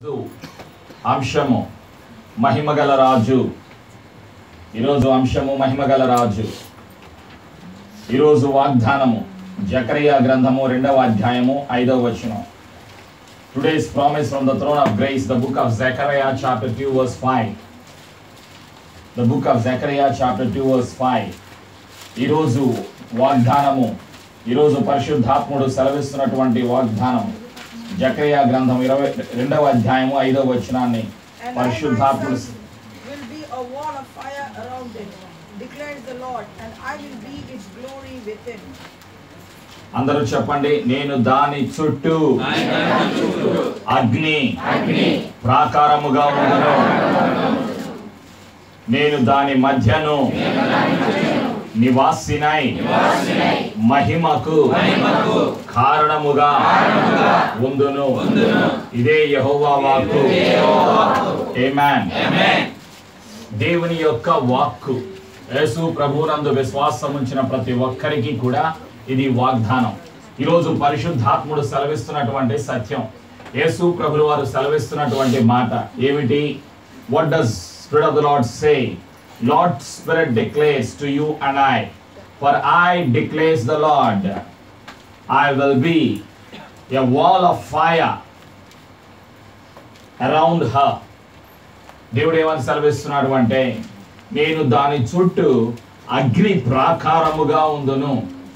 అంశము మహిమగల రాజు ఈరోజు అంశము మహిమగల రాజు ఈరోజు వాగ్దానము జకరియా గ్రంథము రెండవ అధ్యాయము ఐదవ వచనం today's promise from the throne of grace the book of Zechariah chapter 2 verse 5 the book of Zechariah chapter 2 verse 5 ఈరోజు వాగ్దానము ఈరోజు పరిశుద్ధాత్ముడు సెలవిస్తున్నటువంటి వాగ్దానం జకరియా గ్రంథం ఇరవై రెండవ అధ్యాయము ఐదవ వచనాన్ని And I పరిశుద్ధాత్ముడు myself will be a wall of fire around it, declares the Lord, and I will be its glory within. అందరూ చెప్పండి నేను దాని చుట్టూ అగ్ని ప్రాకారముగా ఉండును నేను దాని మధ్యను నివాసినై మహిమకు కారణముగా ఉందును ఇదే యెహోవా వాక్కు ఆమేన్ దేవుని యొక్క వాక్కు యేసు ప్రభునందు విశ్వాసం ఉంచిన ప్రతి ఒక్కరికి కూడా ఇది వాగ్దానం ఈరోజు పరిశుద్ధాత్ముడు సెలవిస్తున్నటువంటి సత్యం యేసు ప్రభులు వారు సెలవిస్తున్నటువంటి మాట ఏమిటి what does spirit of the lord say lord spirit declares to you and I for I declares the lord I will be a wall of fire around her దేవుడు ఏమని సెలవిస్తున్నాడు అంటే నేను దాని చుట్టూ అగ్ని ప్రాకారముగా ఉందును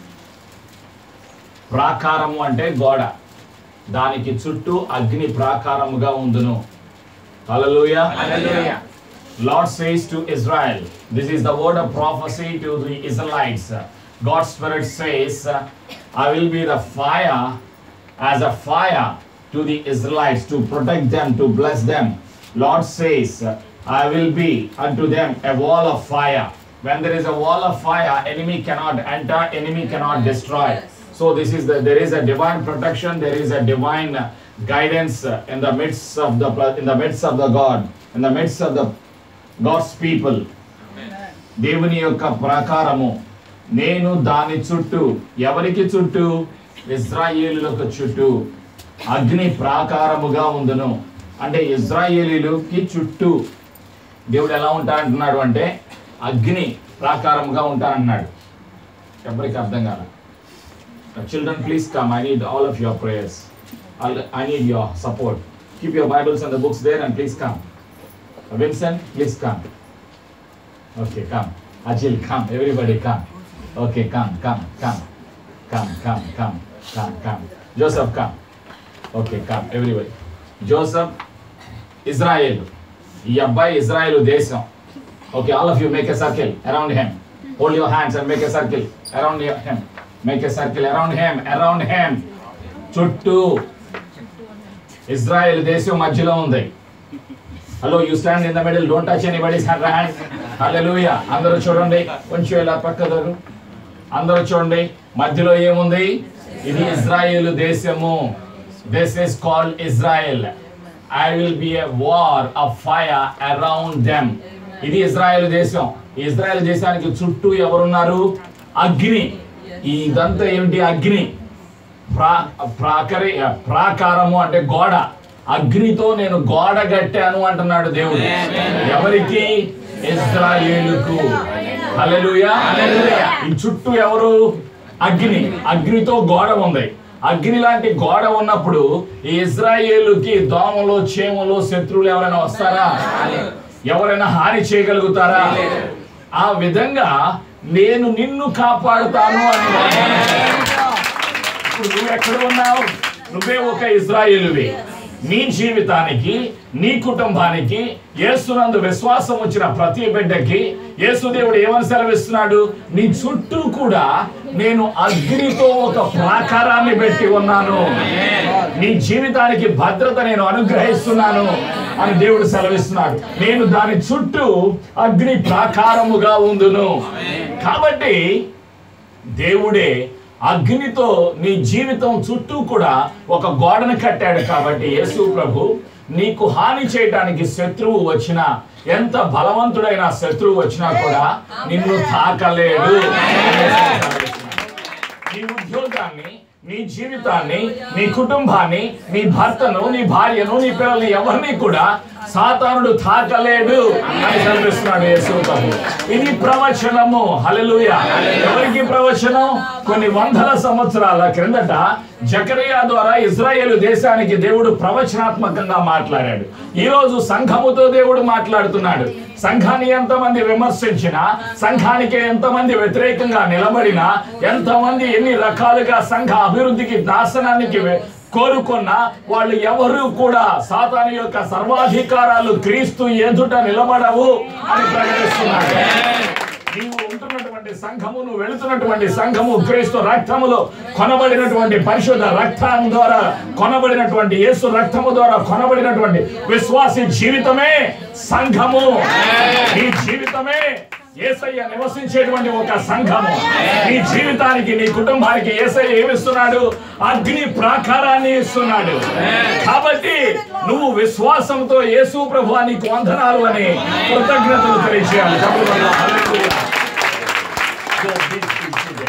ప్రాకారము అంటే గోడ దానికి చుట్టూ అగ్ని ప్రాకారముగా ఉందును హల్లెలూయా Hallelujah. Lord says to Israel, this is the word of prophecy to the Israelites. God's Spirit says, I will be the fire as a fire to the Israelites to protect them, to bless them. Lord says, I will be unto them a wall of fire. When there is a wall of fire, enemy cannot enter, enemy cannot destroy. So this is the there is a divine protection, there is a divine uh, guidance uh, in the midst of the in the midst of the God, in the midst of the God's people. దేవుని యొక్క ప్రాకారము నేను దాని చుట్టూ ఎవరికి చుట్టూ ఇజ్రాయేలులకు చుట్టూ అగ్ని ప్రాకారముగా ఉందును అంటే ఇజ్రాయేలీలకి చుట్టూ దేవుడు ఎలా ఉంటానంటున్నాడు అంటే అగ్ని ప్రాకారముగా ఉంటానంటున్నాడు ఎవరికి అర్థం కాల children please come I need all of your prayers I need your support keep your Bibles and the books there and please come Vincent, please come. Okay, come. Ajil, come. Everybody come. Okay, come, come, come. Come, come, come, come, come. Joseph, come. Okay, come. Everybody. Joseph, Israel. ఈ అబ్బాయి Israel దేశం okay all of you make a circle around him hold your hands and make a circle around him make a circle around him around him చుట్టూ Israel దేశం మధ్యలో ఉంది hello you stand in the middle don't touch anybody's hand hallelujah అందరూ చూడండి కొంచెం ఇలా పక్కదరు అందరూ చూడండి మధ్యలో ఏముంది ఇది ఇజ్రాయేల్ దేశము this is called Israel I will be a war of fire around them ఇది ఇజ్రాయెల్ దేశం ఈ ఇజ్రాయెల్ దేశానికి చుట్టూ ఎవరున్నారు అగ్ని ఇదంతా ఏమిటి అగ్ని ప్రా ప్రాకరి ప్రాకారము అంటే గోడ అగ్నితో నేను గోడ కట్టాను అంటున్నాడు దేవుడు ఎవరికి ఇజ్రాయేలుకు హల్లెలూయా ఈ చుట్టూ ఎవరు అగ్ని అగ్నితో గోడ ఉంది అగ్ని లాంటి గోడ ఉన్నప్పుడు ఈ ఇజ్రాయేలుకి దోమలు చీమలు శత్రువులు ఎవరైనా వస్తారా ఎవరైనా హాని చేయగలుగుతారా ఆ విధంగా నేను నిన్ను కాపాడుతాను అని వాగ్దానం చేశాడు. ఇప్పుడు నువ్వు ఎక్కడ ఉన్నావు నువ్వే ఒక ఇజ్రాయేలువి నీ జీవితానికి నీ కుటుంబానికి యేసునందు విశ్వాసం వచ్చిన ప్రతి బిడ్డకి యేసుదేవుడు ఏమని సెలవిస్తున్నాడు నీ చుట్టూ కూడా నేను అగ్నితో ఒక ప్రాకారాన్ని పెట్టి ఉన్నాను నీ జీవితానికి భద్రత నేను అనుగ్రహిస్తున్నాను అని దేవుడు సెలవిస్తున్నాడు నేను దాని చుట్టూ అగ్ని ప్రాకారముగా ఉందును కాబట్టి దేవుడే అగ్నితో నీ జీవితం చుట్టూ కూడా ఒక గోడను కట్టాడు కాబట్టి యేసు ప్రభు నీకు హాని చేయడానికి శత్రువు వచ్చినా ఎంత బలవంతుడైన శత్రువు వచ్చినా కూడా నిన్ను తాకలేడు నీ ఉద్యోగాన్ని నీ జీవితాన్ని నీ కుటుంబాన్ని నీ భర్తను నీ భార్యను నీ పిల్లల్ని ఎవరిని కూడా సాతానుడు తాకలేడు అని చదివిస్తున్నాడు యేసు ప్రభు ఇది ప్రవచనము హల్లెలూయ ఎవరికి ప్రవచనం కొన్ని వందల సంవత్సరాల క్రిందట జకరియా ద్వారా ఇజ్రాయేల్ దేశానికి దేవుడు ప్రవచనాత్మకంగా మాట్లాడాడు ఈ రోజు సంఘముతో దేవుడు మాట్లాడుతున్నాడు సంఘాన్ని ఎంతమంది విమర్శించినా సంఘానికి ఎంతమంది వ్యతిరేకంగా నిలబడినా ఎంతమంది ఎన్ని రకాలుగా సంఘ అభివృద్ధికి నాశనానికి వె- కోరుకున్నా వాళ్ళు ఎవరు కూడా సాతాను యొక్క సర్వాధికారాలు క్రీస్తు ఎదుట నిలబడవు అని ప్రకటిస్తున్నాడు నీవు ఉంటున్నటువంటి సంఘము నువ్వు వెళుతున్నటువంటి సంఘము క్రీస్తు రక్తములో కొనబడినటువంటి పరిశుద్ధ రక్తం ద్వారా కొనబడినటువంటి యేసు రక్తము ద్వారా కొనబడినటువంటి విశ్వాసి జీవితమే సంఘము నీ జీవితమే ఏసయ్య నివసించేటువంటి ఒక సంఘము నీ జీవితానికి నీ కుటుంబానికి ఏసయ్య ఏమిస్తున్నాడు అగ్ని ప్రాకారాన్ని ఇస్తున్నాడు కాబట్టి నువ్వు విశ్వాసంతో యేసు ప్రభు నీకు వందనాలు అని కృతజ్ఞతలు తెలియజేయాలి చప్పట్లు కొడదాం. హల్లెలూయా. So this is today.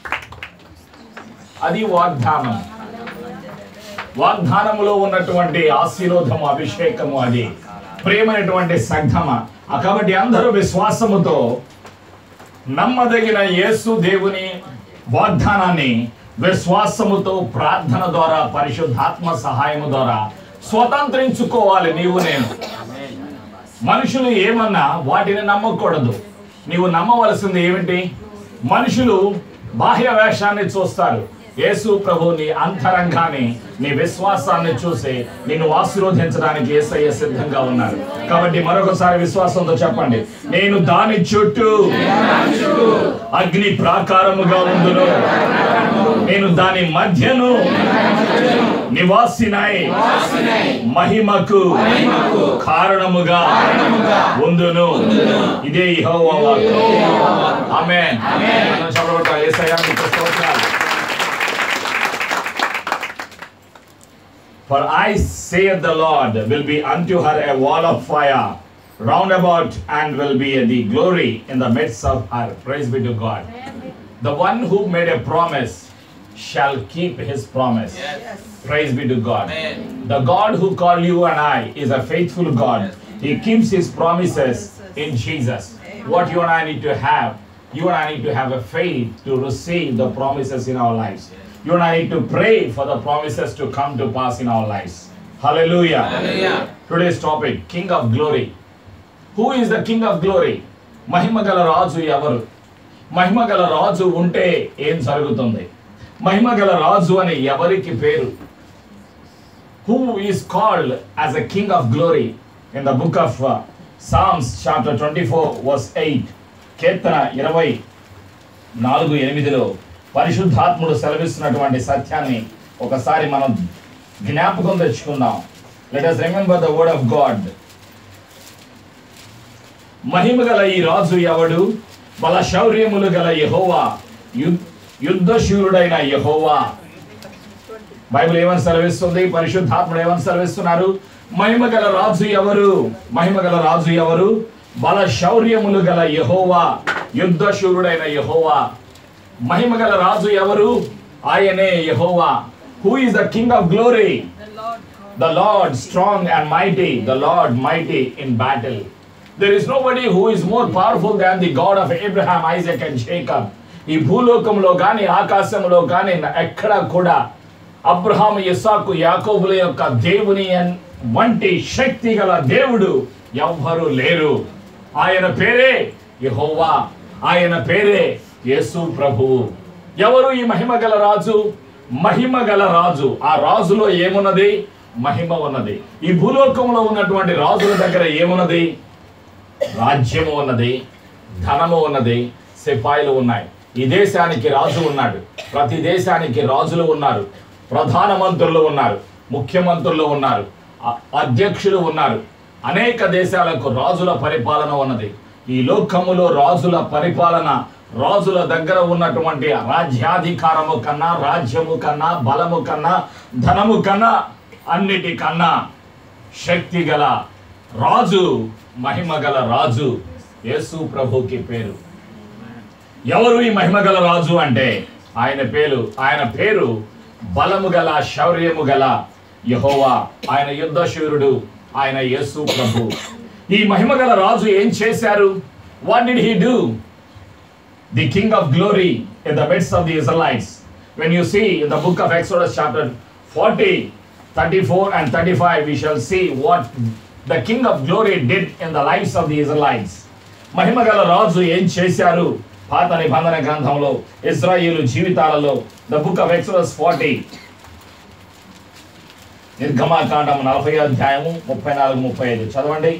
అది వాగ్దానం వాగ్దానములో ఉన్నటువంటి ఆశీర్వాదము అభిషేకము అది ప్రేమైనటువంటి సంఘమ ఆ కాబట్టి అందరూ విశ్వాసముతో నమ్మదగిన యేసు దేవుని వాగ్దానాన్ని విశ్వాసముతో ప్రార్థన ద్వారా పరిశుద్ధాత్మ సహాయము ద్వారా స్వతంత్రించుకోవాలి నీవు నేను మనుషులు ఏమన్నా వాటిని నమ్మకూడదు నీవు నమ్మవలసింది ఏమిటి మనుషులు బాహ్య వేషాన్ని చూస్తారు యేసు ప్రభు నీ అంతరంగాన్ని నీ విశ్వాసాన్ని చూసి నిన్ను ఆశీర్వదించడానికి యేసయ్య సిద్ధంగా ఉన్నారు కాబట్టి మరొకసారి విశ్వాసంతో చెప్పండి నేను దాని చుట్టూ అగ్ని ప్రాకారముగా ఉందును నేను దాని మధ్యను నివాసినై మహిమకు కారణముగా ఉందును ఇదే యెహోవా వాక్కు ఆమేన్ మనం చదవటం యేసయ్య మీకు స్తోత్రాలు For I, saith the Lord, will be unto her a wall of fire round about and will be the glory in the midst of her. Praise be to God. The one who made a promise shall keep his promise. Yes. Praise be to God. Amen. The God who called you and I is a faithful God. He keeps his promises in Jesus. What you and I need to have, you and I need to have a faith to receive the promises in our lives. You and I need to pray for the promises to come to pass in our lives. Hallelujah. Hallelujah. Today's topic King of Glory. Who is the King of Glory? మహిమగల రాజు ఎవరు మహిమగల రాజు ఉంటే ఏం జరుగుతుంది మహిమగల రాజు అని ఎవరికి పేరు who is called as a king of glory in the book of Psalms chapter twenty four verse eight కీర్తన ఇరవై నాలుగు ఎనిమిదిలో పరిశుద్ధాత్ముడు సెలవిస్తున్నటువంటి సత్యాన్ని ఒకసారి మనం జ్ఞాపకం తెచ్చుకుందాం let us remember the word of God మహిమ గల ఈ రాజు ఎవడు బల శౌర్యములు గల యహోవా యుద్ధశూరుడైన యహోవా బైబిల్ ఏమని సెలవిస్తుంది పరిశుద్ధాత్ముడు ఏమని సెలవిస్తున్నారు మహిమ గల రాజు ఎవరు మహిమ గల రాజు ఎవరు బల శౌర్యములు గల యహోవా యుద్ధశూరుడైన యహోవా మహిమ గల రాజు ఎవరు ఆయనే యహోవా who is the king of glory The Lord God. the Lord strong and mighty, the Lord mighty in battle. There is nobody who is more powerful than the God of Abraham, Isaac and Jacob. ఈ భూలోకంలో కానీ ఆకాశంలో కానీ ఎక్కడ కూడా Abraham ఇస్సాకు యాకోబుల యొక్క దేవుని అన్- వంటి శక్తి గల దేవుడు ఎవ్వరు లేరు ఆయన పేరే యెహోవా ఆయన పేరే యేసు ప్రభువు ఎవరు ఈ మహిమ గల రాజు మహిమ గల రాజు ఆ రాజులో ఏమున్నది మహిమ ఉన్నది ఈ భూలోకంలో ఉన్నటువంటి రాజుల దగ్గర ఏమున్నది రాజ్యము ఉన్నది ధనము ఉన్నది సిపాయిలు ఉన్నాయి ఈ దేశానికి రాజు ఉన్నాడు ప్రతి దేశానికి రాజులు ఉన్నారు ప్రధానమంత్రులు ఉన్నారు ముఖ్యమంత్రులు ఉన్నారు అ- అధ్యక్షులు ఉన్నారు అనేక దేశాలకు రాజుల పరిపాలన ఉన్నది ఈ లోకములో రాజుల పరిపాలన రాజుల దగ్గర ఉన్నటువంటి రాజ్యాధికారము కన్నా రాజ్యము కన్నా బలము కన్నా ధనము కన్నా అన్నిటికన్నా శక్తి గల రాజు మహిమ గల రాజు యేసు ప్రభుకి పేరు ఎవరు ఈ మహిమ గల రాజు అంటే ఆయన పేరు ఆయన పేరు బలము గల శౌర్యము గల యహోవా ఆయన యుద్ధ శూరుడు ఆయన యేసు ప్రభు ఈ మహిమ గల రాజు ఏం చేశారు what did he do the King of glory in the midst of the Israelites. When you see in the book of Exodus, chapter 40, 34, and 35, we shall see what the King of glory did in the lives of the Israelites. మహిమగల రాజు ఏం చేశారు పాత నిబంధన గ్రంథంలో ఇజ్రాయేలు జీవితాలలో the book of Exodus forty నిర్గమాకాండం నలభై అధ్యాయము ముప్పై నాలుగు ముప్పై ఐదు చదవండి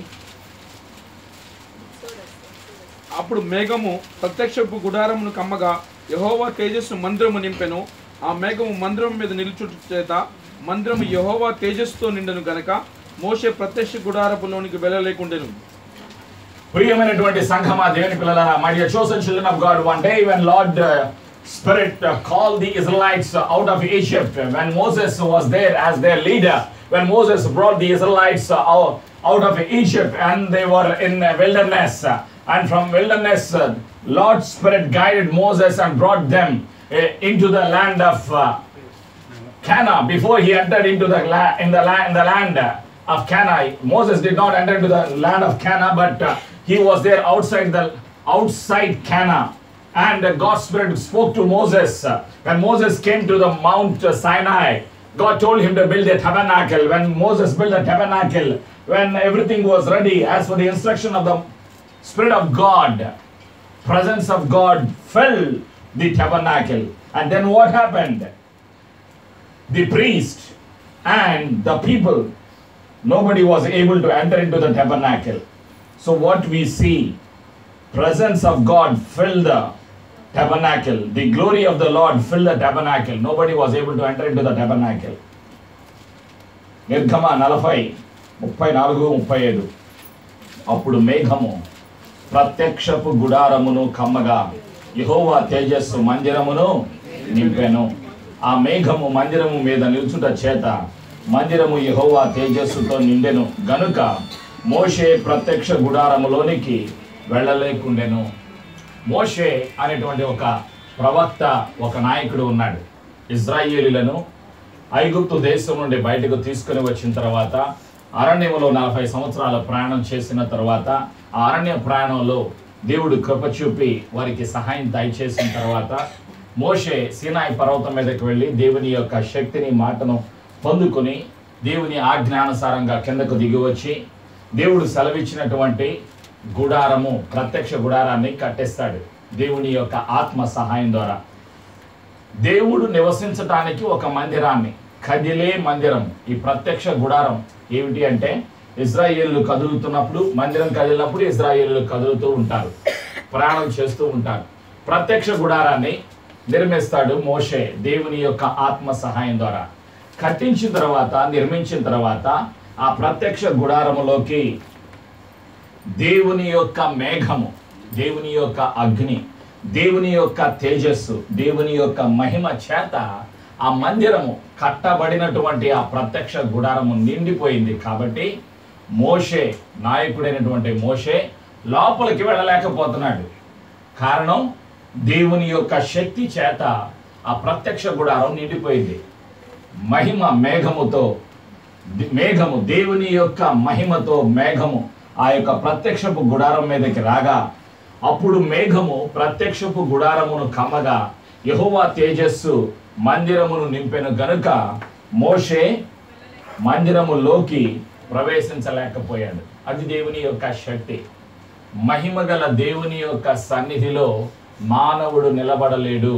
అప్పుడు మేఘము ప్రత్యక్షపు గుడారమును కమ్మగా యహోవా తేజస్సు మందిరము నింపెను ఆ మేఘము మందిరం మీద నిలుచుట చేత మందిరము యహోవా తేజస్సుతో నిండెను గనక మోషే ప్రత్యక్ష గుడారపులోనికి వెళ్ళలేకుండెను ప్రియమైనటువంటి సంఘమా దేవుని పిల్లలారా my dear chosen children of God one day when lord spirit call the Israelites out of Egypt when Moses was there as their leader when Moses brought the Israelites out of Egypt and they were in a wilderness and from wilderness uh, Lord Spirit guided Moses and brought them uh, into the land of uh, Cana before he entered into the la- in the land in the land uh, of Cana. Moses did not enter into the land of Cana, but uh, he was there outside the outside Cana. And uh, God's Spirit spoke to Moses uh, when Moses came to the Mount uh, Sinai. God told him to build a tabernacle. When Moses built a tabernacle, when everything was ready, as for the instruction of the Spirit of God, presence of God filled the tabernacle. And then what happened? the priest and the people, nobody was able to enter into the tabernacle. So what we see, presence of God filled the tabernacle. The glory of the Lord filled the tabernacle. Nobody was able to enter into the tabernacle. నిర్గమ నలభై ముప్పై నాలుగు ముప్పై ఐదు అప్పుడు మేఘము ప్రత్యక్షపు గుడారమును కమ్మగా యెహోవా తేజస్సు మందిరమును నింపెను ఆ మేఘము మందిరము మీద నిల్చుట చేత మందిరము యెహోవా తేజస్సుతో నిండెను గనుక మోషే ప్రత్యక్ష గుడారములోనికి వెళ్ళలేకుండెను మోషే అనేటువంటి ఒక ప్రవక్త ఒక నాయకుడు ఉన్నాడు ఇజ్రాయేలీలను ఐగుప్తు దేశం నుండి బయటకు తీసుకుని వచ్చిన తర్వాత అరణ్యంలో నలభై సంవత్సరాల ప్రయాణం చేసిన తర్వాత ఆ అరణ్య ప్రయాణంలో దేవుడు కృప చూపి వారికి సహాయం దయచేసిన తర్వాత మోషే సీనాయి పర్వతం మీదకి వెళ్ళి దేవుని యొక్క శక్తిని మాటను పొందుకొని దేవుని ఆజ్ఞానుసారంగా కిందకు దిగి వచ్చి దేవుడు సెలవిచ్చినటువంటి గుడారము ప్రత్యక్ష గుడారాన్ని కట్టేస్తాడు దేవుని యొక్క ఆత్మ సహాయం ద్వారా దేవుడు నివసించటానికి ఒక మందిరాన్ని కదిలే మందిరం ఈ ప్రత్యక్ష గుడారం ఏమిటి అంటే ఇజ్రాయేళ్లు కదులుతున్నప్పుడు మందిరం కదిలినప్పుడు ఇజ్రాయేళ్లు కదులుతూ ఉంటారు ప్రయాణం చేస్తూ ఉంటారు ప్రత్యక్ష గుడారాన్ని నిర్మిస్తాడు మోషే దేవుని యొక్క ఆత్మ సహాయం ద్వారా కట్టించిన తర్వాత నిర్మించిన తర్వాత ఆ ప్రత్యక్ష గుడారములోకి దేవుని యొక్క మేఘము దేవుని యొక్క అగ్ని దేవుని యొక్క తేజస్సు దేవుని యొక్క మహిమ చేత ఆ మందిరము కట్టబడినటువంటి ఆ ప్రత్యక్ష గుడారము నిండిపోయింది కాబట్టి మోషే నాయకుడైనటువంటి మోషే లోపలికి వెళ్ళలేకపోతున్నాడు కారణం దేవుని యొక్క శక్తి చేత ఆ ప్రత్యక్ష గుడారం నిండిపోయింది మహిమ మేఘముతో ది- మేఘము దేవుని యొక్క మహిమతో మేఘము ఆ యొక్క ప్రత్యక్షపు గుడారం మీదకి రాగా అప్పుడు మేఘము ప్రత్యక్షపు గుడారమును కమ్మగా యెహోవా తేజస్సు మందిరమును నింపెను గనుక మోషే మందిరములోకి ప్రవేశించలేకపోయాడు అది దేవుని యొక్క శక్తి మహిమగల దేవుని యొక్క సన్నిధిలో మానవుడు నిలబడలేడు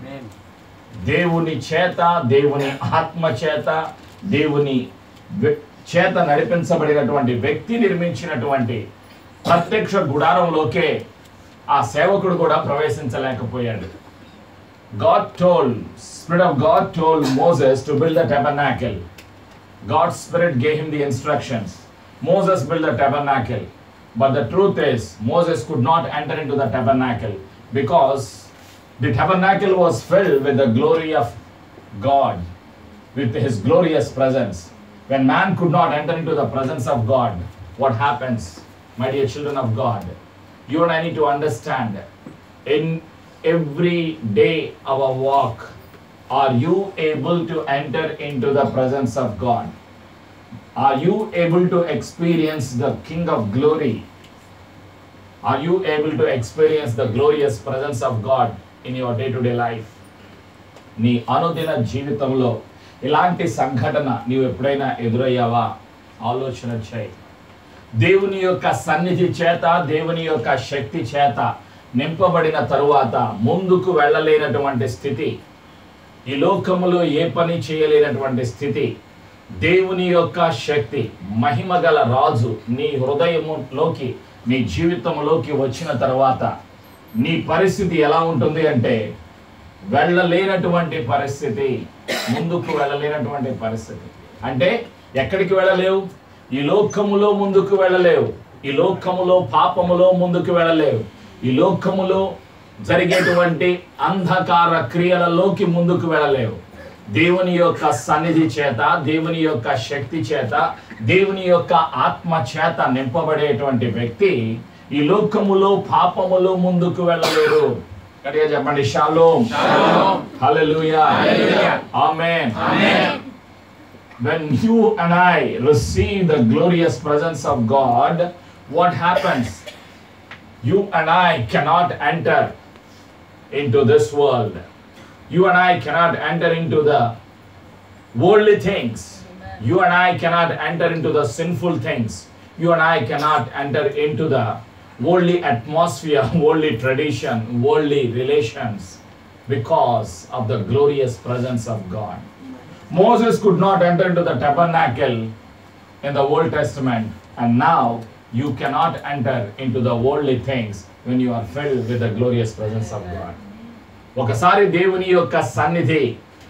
దేవుని చేత దేవుని ఆత్మ చేత దేవుని వ్య- చేత నడిపించబడినటువంటి వ్యక్తి నిర్మించినటువంటి ప్రత్యక్ష గుడారంలోకే ఆ సేవకుడు కూడా ప్రవేశించలేకపోయాడు God told, Spirit of God told Moses to build a tabernacle. God's Spirit gave him the instructions. Moses built the tabernacle. But the truth is, Moses could not enter into the tabernacle because the tabernacle was filled with the glory of God, with his glorious presence. When man could not enter into the presence of God, what happens, my dear children of God? You and I need to understand in every day our walk, Are you able to enter into the presence of God? Are you able to experience the King of glory? Are you able to experience the glorious presence of God in your day to day life? నీ అనుదిన జీవితంలో ఇలాంటి సంఘటన నీవు ఎప్పుడైనా ఎదురయ్యావా ఆలోచన చేయి దేవుని యొక్క సన్నిధి చేత దేవుని యొక్క శక్తి చేత నింపబడిన తరువాత ముందుకు వెళ్ళలేనటువంటి స్థితి ఈ లోకములో ఏ పని చేయలేనటువంటి స్థితి దేవుని యొక్క శక్తి మహిమ గల రాజు నీ హృదయములోకి నీ జీవితంలోకి వచ్చిన తర్వాత నీ పరిస్థితి ఎలా ఉంటుంది అంటే వెళ్ళలేనటువంటి పరిస్థితి ముందుకు వెళ్ళలేనటువంటి పరిస్థితి అంటే ఎక్కడికి వెళ్ళలేవు ఈ లోకములో ముందుకు వెళ్ళలేవు ఈ లోకములో పాపములో ముందుకు వెళ్ళలేవు ఈ లోకములో జరిగేటువంటి అంధకార క్రియలలోకి ముందుకు వెళ్ళలేవు దేవుని యొక్క సన్నిధి చేత దేవుని యొక్క శక్తి చేత దేవుని యొక్క ఆత్మ చేత నింపబడేటువంటి వ్యక్తి ఈ లోకములో పాపములో ముందుకు వెళ్ళలేరు గట్టిగా చెప్పండి shalom hallelujah amen when you and I receive the glorious presence of God, what happens? You and I cannot enter into this world. You and I cannot enter into the worldly things. You and I cannot enter into the sinful things. You and I cannot enter into the worldly atmosphere, worldly tradition, worldly relations because of the glorious presence of God. Moses could not enter into the tabernacle in the Old Testament, and now you cannot enter into the worldly things when you are filled with the glorious presence of God. ఒకసారి దేవుని యొక్క సన్నిధి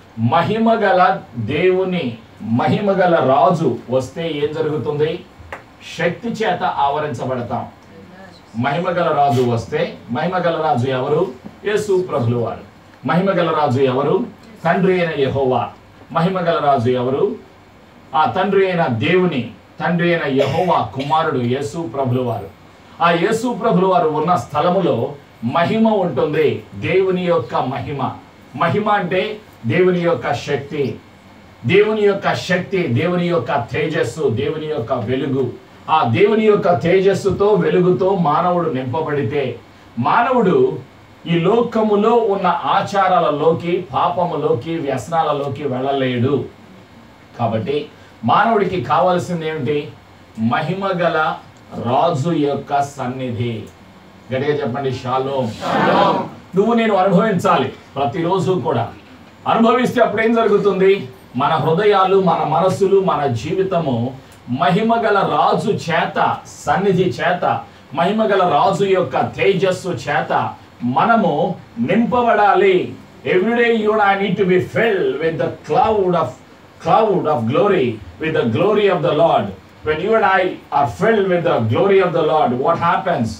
మహిమగల దేవుని మహిమగల రాజు వస్తే ఏం జరుగుతుంది శక్తి చేత ఆవరించబడతాం మహిమగల రాజు వస్తే మహిమగల రాజు ఎవరు యేసు ప్రభులు వారు మహిమగల రాజు ఎవరు తండ్రి అయిన యెహోవా మహిమగల రాజు ఎవరు ఆ తండ్రి అయిన దేవుని తండ్రి అయిన యెహోవా కుమారుడు యేసు ప్రభులు వారు ఆ యేసు ప్రభులు వారు ఉన్న స్థలములో మహిమ ఉంటుంది దేవుని యొక్క మహిమ మహిమ అంటే దేవుని యొక్క శక్తి దేవుని యొక్క శక్తి దేవుని యొక్క తేజస్సు దేవుని యొక్క వెలుగు ఆ దేవుని యొక్క తేజస్సుతో వెలుగుతో మానవుడు నింపబడితే మానవుడు ఈ లోకములో ఉన్న ఆచారాలలోకి పాపములోకి వ్యసనాలలోకి వెళ్ళలేడు కాబట్టి మానవుడికి కావాల్సింది ఏమిటి మహిమ గల రాజు యొక్క సన్నిధి గట్టిగా చెప్పండి షాలో నువ్వు నేను అనుభవించాలి ప్రతిరోజు కూడా అనుభవిస్తే అప్పుడు ఏం జరుగుతుంది మన హృదయాలు మన మనస్సులు మన జీవితము మహిమగల రాజు చేత సన్నిధి చేత మహిమగల రాజు యొక్క తేజస్సు చేత మనము నింపబడాలి everyday you I need to be fill with the cloud of cloud of glory with the glory of the Lord. When you and I are filled with the glory of the Lord, what happens?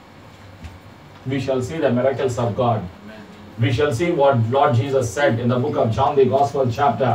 We shall see the miracles of God. We shall see what Lord Jesus said in the book of John, the Gospel, chapter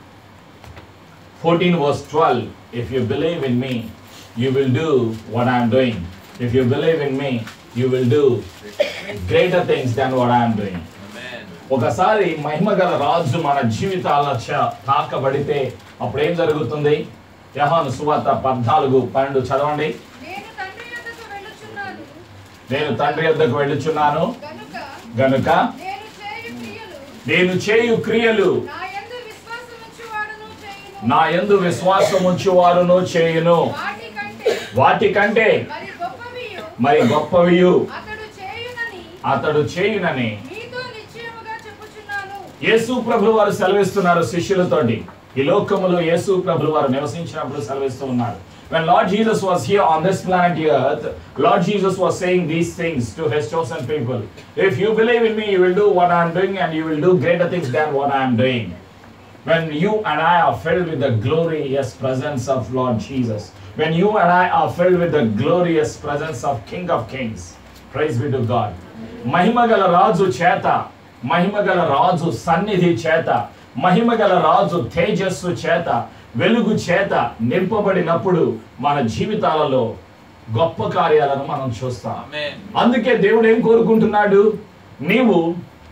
14, verse 12. If you believe in me, you will do what I am doing. If you believe in me, you will do greater things than what I am doing. ఒకసారి మహిమగల రాజు మన జీవితాల చ- తాకబడితే అప్పుడు ఏం జరుగుతుంది యహాను సువార్త పద్నాలుగు పన్నెండు చదవండి నేను తండ్రి యొద్దకు వెళ్ళుచున్నాను నేను తండ్రి వద్దకు వెళ్ళుచున్నాను గనుక గనుక నేను చేయు క్రియలు నేను చేయు క్రియలు నా యందు విశ్వాసముంచువాడును చేయును నా యందు విశ్వాసముంచువారును చేయును వాటి కంటే వాటికంటే మరి గొప్పవియు మరి గొప్పవియు అతడు చేయునని అతడు చేయునని మీతో నిశ్చయముగా చెప్పుచున్నాను యేసు ప్రభు వారు సెలవిస్తున్నారు శిష్యులతోటి ఈ లోకములో యేసు ప్రభు వారు నివసించినప్పుడు సెలవిస్తూ ఉన్నారు When Lord Jesus was here on this planet earth, Lord Jesus was saying these things to his chosen people. If you believe in me, you will do what I am doing and you will do greater things than what I am doing. When you and I are filled with the glorious presence of Lord Jesus, when you and I are filled with the glorious presence of King of Kings, praise be to God. మహిమగల రాజు చేత మహిమగల రాజు సన్నిధి చేత మహిమగల రాజు తేజస్సు చేత వెలుగు చేత నింపబడినప్పుడు మన జీవితాలలో గొప్ప కార్యాలను మనం చూస్తాం అందుకే దేవుడు ఏం కోరుకుంటున్నాడు నీవు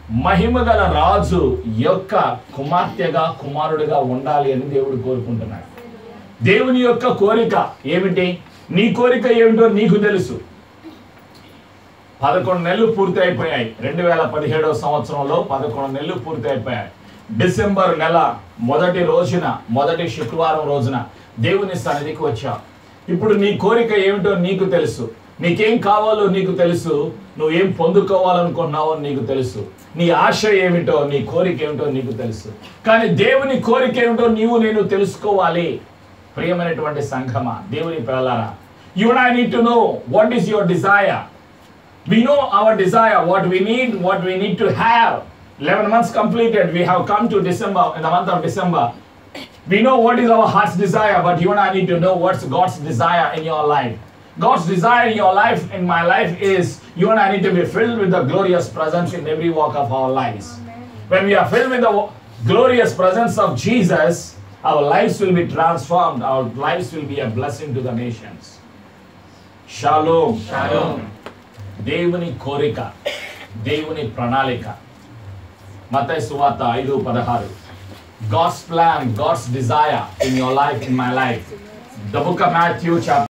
మహిమగల రాజు యొక్క కుమార్తెగా కుమారుడిగా ఉండాలి అని దేవుడు కోరుకుంటున్నాడు దేవుని యొక్క కోరిక ఏమిటి నీ కోరిక ఏమిటో నీకు తెలుసు పదకొండు నెలలు పూర్తి అయిపోయాయి రెండు వేల పదిహేడవ సంవత్సరంలో పదకొండు నెలలు పూర్తి అయిపోయాయి డిసెంబర్ నెల మొదటి రోజున మొదటి శుక్రవారం రోజున దేవుని సన్నిధికి వచ్చా ఇప్పుడు నీ కోరిక ఏమిటో నీకు తెలుసు నీకేం కావాలో నీకు తెలుసు నువ్వేం పొందుకోవాలనుకున్నావో నీకు తెలుసు నీ ఆశ ఏమిటో నీ కోరిక ఏమిటో నీకు తెలుసు కానీ దేవుని కోరిక ఏమిటో నీవు నేను తెలుసుకోవాలి ప్రియమైనటువంటి సంఘమా దేవుని పిల్లలారా you I need to know what is your desire we know our desire, what we need, what we need to have. 11 months completed, we have come to December, in the month of December. We know what is our heart's desire, but you and I need to know what's God's desire in your life. God's desire in your life, in my life, is you and I need to be filled with the glorious presence in every walk of our lives. When we are filled with the wo- glorious presence of Jesus, our lives will be transformed, our lives will be a blessing to the nations. Shalom. Shalom. దేవుని కోరిక దేవుని ప్రణాళిక మతై సువార్త ఐదు పదహారు God's plan God's desire in your life in my life the book of Matthew chapter